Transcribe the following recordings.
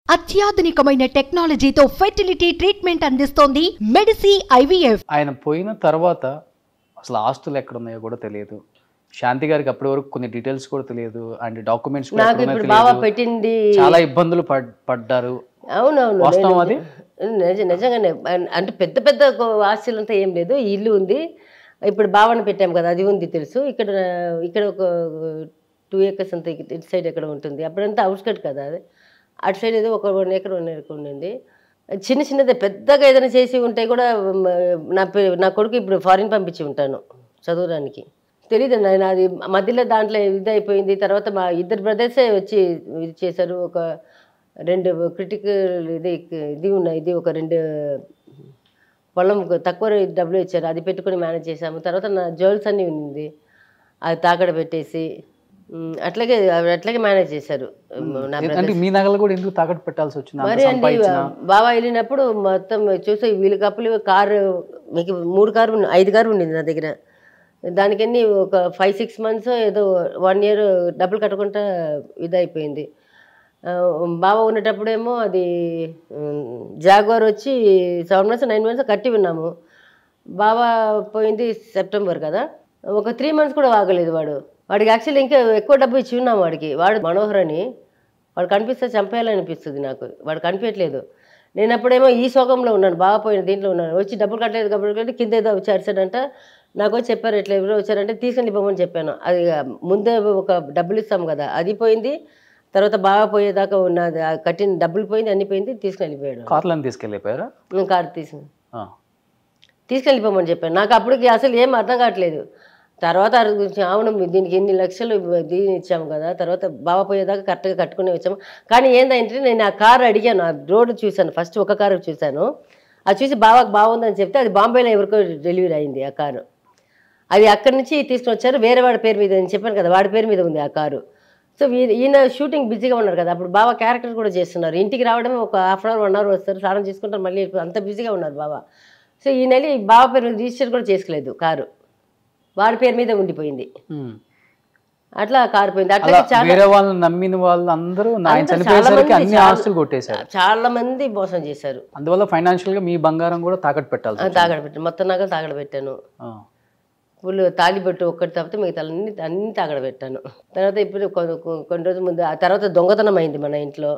అత్యాధునికమైన టెక్నాలజీతో fertility treatment అందిస్తోంది Medici IVF ఆయన పోయిన తర్వాత అసలు ఆస్తులు ఎక్కడ ఉన్నాయో కూడా తెలియదు శాంతి గారికి అప్పటి వరకు కొన్ని డీటెయిల్స్ కూడా తెలియదు అండ్ డాక్యుమెంట్స్ కూడా నాకు ఎక్కడ ఉన్నాయో ఇప్పుడు బావ తెలియదు. పెట్టింది చాలా ఇబ్బందులు పడ్- పడ్డారు అవునవును వాస్తవం నేను- అది? నిజ- నిజంగానే అన్- అంటే పెద్ద పెద్ద కో- ఆస్తులంతా ఏం లేదు ఈ ఇల్లు ఉంది ఇప్పుడు భావన పెట్టాం కదా అది ఉంది తెలుసు ఇక్కడ ఇక్కడ ఒక టూ ఏకర్స్ అంతా ఇటు ఇటు సైడ్ ఎక్కడ ఉంటుంది అప్పుడంతా అవుట్స్కట్ కదా అది అటు సైడ్ ఏదో ఒక వన్ ఏకర్ వన్ ఏకర్ ఉండింది చిన్న చిన్నది పెద్దగా ఏదైనా చేసి ఉంటే కూడా మ, నా పే- నా కొడుకు ఇప్పుడు ఫారిన్ పంపించి ఉంటాను చదవడానికి తెలియదు నేను అది మధ్యలో దాంట్లో ఇది అయిపోయింది తర్వాత మా ఇద్దరు బ్రదర్సే వచ్చి ఇది చేశారు ఒక రెండు క్రిటికల్ ఇది ఇది ఉన్నాయి ఇది ఒక రెండు పొలం తక్కువ రేట్ డబ్బులు ఇచ్చారు అది పెట్టుకొని మేనేజ్ చేసాము తర్వాత నా జ్యువెల్స్ అన్నీ ఉంది అది తాకడ పెట్టేసి ఉమ్, అట్లాగే అవి అట్లాగే మేనేజ్ చేశారు నా అంటే brothers. మీ నగలు కూడా ఎందుకు తాకట్టు పెట్టాల్సి వచ్చింది అంత మరి అండి సంపాదించిన బాబా వెళ్ళినప్పుడు మొత్తం చూస్తే వీళ్ళ కప్పులు కారు మీకు మూడు కారు ఉన్న- ఐదు కారు ఉండింది నా దగ్గర దానికన్నీ ఒక ఫైవ్ సిక్స్ మంత్స్ ఏదో వన్ ఇయర్ డబ్బులు కట్టకుండా ఇదైపోయింది ఆ, బావ ఉన్నటప్పుడేమో అది జాగ్వార్ వచ్చి సెవెన్ మంత్స్ నైన్ మంత్స్ కట్టి ఉన్నాము బావ పోయింది సెప్టెంబర్ కదా ఒక త్రీ మంత్స్ కూడా ఆగలేదు వాడు వాడికి యాక్చువల్లీ ఇంకా ఎక్కువ డబ్బు ఇచ్చి ఉన్నాం వాడికి వాడు మనోహర్ అని వాడు కనిపిస్తే చంపేయాలనిపిస్తుంది నాకు వాడు కనిపించట్లేదు నేను అప్పుడేమో ఈ శోకంలో ఉన్నాను బాగా పోయిన దీంట్లో ఉన్నాను వచ్చి డబ్బులు కట్టలేదు కాబట్టి కింద ఏదో వచ్చి అరిచాడంట నాకు వచ్చి చెప్పారు ఇట్లా ఎవరో వచ్చారంటే తీసుకెళ్ళి పోమని చెప్పాను అది ముందే ఒక డబ్బులు ఇస్తాం కదా అది పోయింది తర్వాత బాగా పోయేదాకా ఉన్నది ఆ కట్టిన డబ్బులు పోయింది అన్ని పోయింది తీసుకుని వెళ్ళిపోయాడు కార్లను తీసుకెళ్ళిపోయారా నేను కారు తీసుకుని ఆ. తీసుకెళ్ళిపోమని చెప్పాను నాకు అప్పటికి అసలు ఏం అర్థం కావట్లేదు తర్వాత అరుగు గురించి అవును మీ దీనికి ఎన్ని లక్షలు దీని ఇచ్చాము కదా తర్వాత బాబా పోయేదాకా కరెక్ట్గా కట్టుకుని వచ్చాము కానీ ఏంటంటే నేను ఆ కారు అడిగాను ఆ రోడ్డు చూశాను ఫస్ట్ ఒక కారు చూశాను అది చూసి బాబాకు బాగుందని చెప్తే అది బాంబేలో ఎవరికో డెలివరీ అయింది ఆ కారు అది అక్కడి నుంచి తీసుకొని వచ్చారు వేరే వాడి పేరు మీద అని చెప్పాను కదా వాడి పేరు మీద ఉంది ఆ కారు సో వీ- ఈయన షూటింగ్ బిజీగా ఉన్నారు కదా అప్పుడు బాబా క్యారెక్టర్ కూడా చేస్తున్నారు ఇంటికి రావడమే ఒక half an hour one hour వస్తారు స్నానం చేసుకుంటారు మళ్ళీ వెళ్ళిపోతారు. అంత బిజీగా ఉన్నారు బాబా సో ఈ నెల ఈ బాబా పేరు మీద రిజిస్టర్ కూడా చేసుకోలేదు కారు వాడి పేరు మీద ఉండిపోయింది ఉమ్. అట్లా ఆ కారు పోయింది అలా అట్లా చాలా వేరే వాళ్ళని నమ్మిన వాళ్ళు అందరూ ఆయన అందరూ చాలా చనిపోయేసరికి మంది అన్ని చాలా- ఆస్తులు కొట్టేశారు చాలా మంది మోసం చేశారు అందువల్ల ఫైనాన్షియల్ గా మీ బంగారం కూడా తాకట్టు పెట్టాల్సి ఆ, తాగడ పెట్టాను మొత్తం నగలు తాగడ పెట్టాను ఆ. ఫుల్ తాలిబొట్టు ఒక్కటి తప్పితే మిగతా అన్ని అన్ని తాగడ పెట్టాను తర్వాత ఇప్పుడు కొన్ని కొన్ని రోజుల ముందు ఆ తర్వాత దొంగతనం అయింది మన ఇంట్లో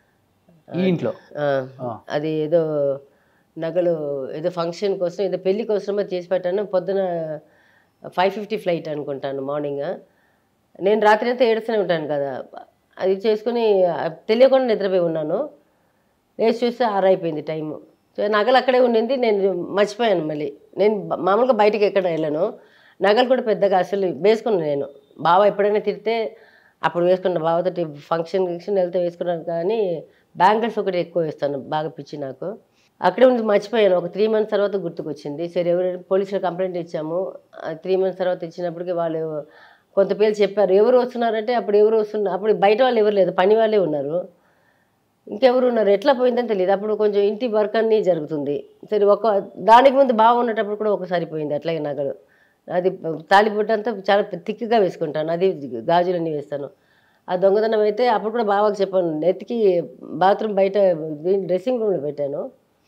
ఈ ఇంట్లో ఆ, ఆ. అది ఏదో నగలు ఏదో ఫంక్షన్ కోసం ఏదో పెళ్లి కోసమో చేసి పెట్టాను పొద్దున ఫైవ్ ఫిఫ్టీ ఫ్లైట్ అనుకుంటాను మార్నింగ్ నేను రాత్రి అంతా ఏడుస్తూనే ఉంటాను కదా అది చేసుకుని ఆ, తెలియకుండా నిద్రపోయి ఉన్నాను లేచి చూస్తే ఆరు అయిపోయింది టైము సో నగలు అక్కడే ఉండింది నేను మర్చిపోయాను మళ్ళీ నేను బ- మామూలుగా బయటికి ఎక్కడ వెళ్ళను నగలు కూడా పెద్దగా అసలు వేసుకున్నాను నేను బావ ఎప్పుడైనా తిడితే అప్పుడు వేసుకున్న బావతో ఫంక్షన్ గిక్షన్ వెళ్తే వేసుకున్నాను కానీ బ్యాంగిల్స్ ఒకటి ఎక్కువ వేస్తాను బాగా పిచ్చి నాకు అక్కడే ఉండి మర్చిపోయాను ఒక త్రీ మంత్స్ తర్వాత గుర్తుకొచ్చింది సరే ఎవరు పోలీసులు కంప్లైంట్ ఇచ్చాము త్రీ మంత్స్ తర్వాత ఇచ్చినప్పటికీ వాళ్ళు కొంత పేర్లు చెప్పారు ఎవరు వస్తున్నారంటే అప్పుడు ఎవరు వస్తున్నారు అప్పుడు బయట వాళ్ళు ఎవరు లేదు పని వాళ్ళే ఉన్నారు ఇంకెవరు ఉన్నారు ఎట్లా పోయిందని తెలియదు అప్పుడు కొంచెం ఇంటి వర్క్ అన్నీ జరుగుతుంది సరే ఒక దానికి ముందు బాగున్నటప్పుడు కూడా ఒకసారి పోయింది అట్లాగే నగలు అది తాలిబొట్టు అంతా చాలా థిక్గా వేసుకుంటాను అది గాజులన్నీ వేస్తాను ఆ దొంగతనం అయితే అప్పుడు కూడా బావాకి చెప్పాను నెత్తికి బాత్రూమ్ బయట డ్రెస్సింగ్ రూమ్లో పెట్టాను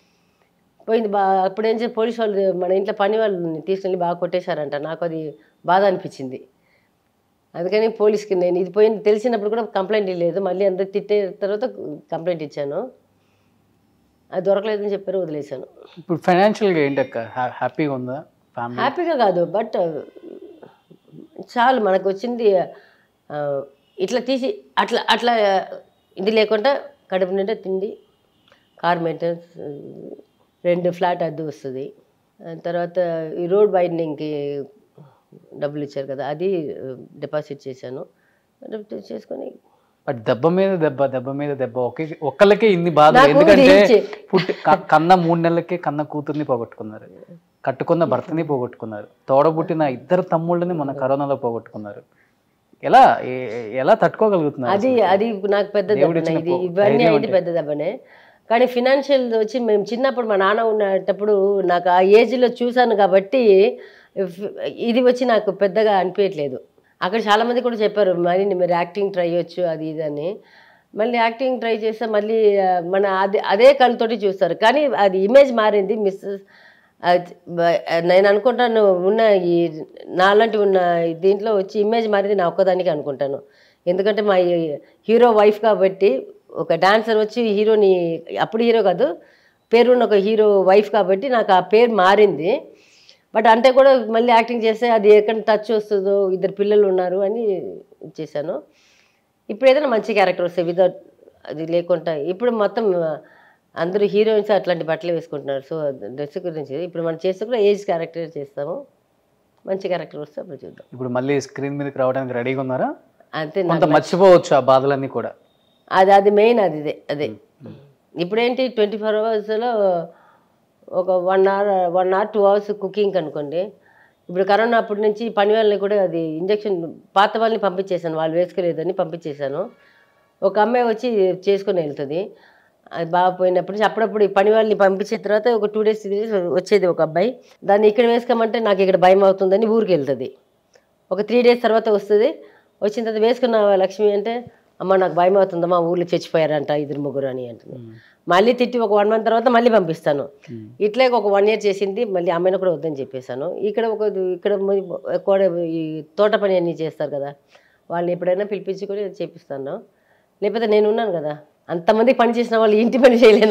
పోయింది బా అప్పుడు ఏం చేసి పోలీస్ వాళ్ళు మన ఇంట్లో పని వాళ్ళు తీసుకెళ్ళి బాగా కొట్టేశారంట నాకు అది బాధ అనిపించింది అందుకని పోలీస్కి నేను ఇది పోయింది తెలిసినప్పుడు కూడా కంప్లైంట్ ఇవ్వలేదు మళ్ళీ అందరు తిట్టే తర్వాత కంప్లైంట్ ఇచ్చాను అది దొరకలేదని చెప్పారు వదిలేశాను ఇప్పుడు ఫైనాన్షియల్ గా ఏంటక్క హ్యా- హ్యాపీగా ఉందా ఫ్యామిలీ హ్యాపీగా కాదు బట్ చాలు మనకు వచ్చింది ఆ, ఇట్లా తీసి అట్లా అట్లా ఇది లేకుండా కడుపు నిండా తిండి కార్ మెయింటెనెన్స్ రెండు ఫ్లాట్ అద్దె వస్తుంది ఆ తర్వాత ఈ రోడ్ వైడనింగ్కి డబ్బులు ఇచ్చారు కదా అది డిపాజిట్ చేశాను డిపాజిట్ చేసుకొని బట్ దెబ్బ మీద దెబ్బ దెబ్బ మీద దెబ్బ ఒకే ఒక్కళ్ళకే ఇన్ని బాధలు నాకు ఎందుకంటే రీచ్. పుట్టి క- కన్న మూడు నెలలకే కన్న కూతుర్ని పోగొట్టుకున్నారు కట్టుకున్న భర్తని పోగొట్టుకున్నారు తోడబుట్టిన ఇద్దరు తమ్ముళ్ళని మన కరోనాలో పోగొట్టుకున్నారు ఎలా ఏ- ఏ- ఎలా తట్టుకోగలుగుతున్నారు అది అది నాకు పెద్ద దేవుడు దెబ్బనే ఇచ్చిన ఇది పో- ఇవన్నీ ధైర్యం అయింది అంటే. పెద్ద దెబ్బనే కానీ ఫినాన్షియల్ వచ్చి మేము చిన్నప్పుడు మా నాన్న ఉన్నప్పుడు నాకు ఆ ఏజ్లో చూశాను కాబట్టి ఫ్- ఇది వచ్చి నాకు పెద్దగా అనిపించట్లేదు అక్కడ చాలామంది కూడా చెప్పారు మరి మీరు యాక్టింగ్ ట్రై చేయొచ్చు అది ఇది అని మళ్ళీ యాక్టింగ్ ట్రై చేస్తే మళ్ళీ ఆ, మన అదే అదే కళ్ళతోటి చూస్తారు కానీ అది ఇమేజ్ మారింది మిస్ నేను అనుకుంటాను ఉన్న ఈ నాలాంటి ఉన్న ఈ దీంట్లో వచ్చి ఇమేజ్ మారింది నా ఒక్కదానికి అనుకుంటాను ఎందుకంటే మా హీరో వైఫ్ కాబట్టి ఒక డాన్సర్ వచ్చి హీరోని అప్పుడు హీరో కాదు పేరున్న ఒక హీరో వైఫ్ కాబట్టి నాకు ఆ పేరు మారింది బట్ అంటే కూడా మళ్ళీ యాక్టింగ్ చేస్తే అది ఎక్కడ టచ్ వస్తుందో ఇద్దరు పిల్లలు ఉన్నారు అని చేశాను ఇప్పుడు ఏదైనా మంచి క్యారెక్టర్ వస్తాయి వితౌట్ అది లేకుండా ఇప్పుడు మొత్తం ఆ, అందరూ హీరోయిన్స్ అట్లాంటి బట్టలు వేసుకుంటున్నారు సో డ్రెస్ గురించి ఇప్పుడు మనం చేస్తే కూడా ఏజ్ క్యారెక్టర్ చేస్తాము మంచి క్యారెక్టర్ వస్తే అప్పుడు చూద్దాం ఇప్పుడు మళ్ళీ స్క్రీన్ మీదకి రావడానికి రెడీగా ఉన్నారా అంతే కొంత మర్చిపోవచ్చు ఆ బాధలన్నీ కూడా అది అది మెయిన్ అది ఇదే అదే ఇప్పుడేంటి ట్వంటీ ఫోర్ అవర్స్లో ఒక one hour one hour two hours cooking అనుకోండి ఇప్పుడు కరోనా అప్పటి నుంచి పని వాళ్ళని కూడా అది ఇంజక్షన్ పాత వాళ్ళని పంపించేశాను వాళ్ళు వేసుకోలేదని పంపించేశాను ఒక అమ్మాయి వచ్చి చేసుకొని వెళ్తుంది అది బాగా పోయినప్పటి నుంచి అప్పుడప్పుడు ఈ పని వాళ్ళని పంపించిన తర్వాత ఒక టూ డేస్ త్రీ డేస్ వచ్చేది ఒక అబ్బాయి దాన్ని ఇక్కడ వేసుకోమంటే నాకు ఇక్కడ భయం అవుతుందని ఊరికి వెళ్తుంది ఒక త్రీ డేస్ తర్వాత వస్తుంది వచ్చిన తర్వాత వేసుకున్నావా లక్ష్మి అంటే అమ్మ నాకు భయం అవుతుందమ్మా ఊళ్ళో చచ్చిపోయారంట ఇద్దరు ముగ్గురు అని అంటుంది మళ్ళీ తిట్టి ఒక వన్ మంత్ తర్వాత మళ్ళీ పంపిస్తాను ఇట్లే ఒక వన్ ఇయర్ చేసింది మళ్ళీ అమ్మాయిని కూడా వద్దని చెప్పేశాను ఇక్కడ ఒక ఇక్కడ మ- కూడా ఈ తోట పని అన్నీ చేస్తారు కదా వాళ్ళని ఎప్పుడైనా పిలిపించుకొని చేపిస్తాను లేకపోతే నేను ఉన్నాను కదా అంతమంది పని చేసిన వాళ్ళు ఇంటి పని చేయలేనా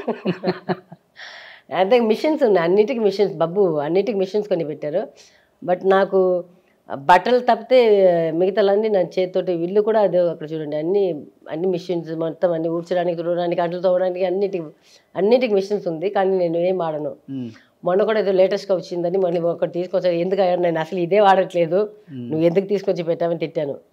అంటే మిషన్స్ ఉన్నాయి అన్నిటికీ మిషన్స్ బబ్బు అన్నిటికీ మిషన్స్ కొని పెట్టారు బట్ నాకు బట్టలు తప్పితే మిగతాలన్నీ నా చేతితోటి ఇల్లు కూడా అదే అక్కడ చూడండి అన్ని అన్ని మిషన్స్ మొత్తం అన్ని ఊడ్చడానికి తుడవడానికి అంట్లు తవ్వడానికి అన్నిటికి అన్నిటికి మిషన్స్ ఉంది కానీ నేను ఏం వాడను మ్మ్. మొన్న కూడా ఏదో లేటెస్ట్గా వచ్చిందని మళ్ళీ ఒకటి తీసుకొచ్చాను ఎందుకు అయ్యా నేను అసలు ఇదే వాడట్లేదు నువ్వు ఎందుకు తీసుకొచ్చి పెట్టావని తిట్టాను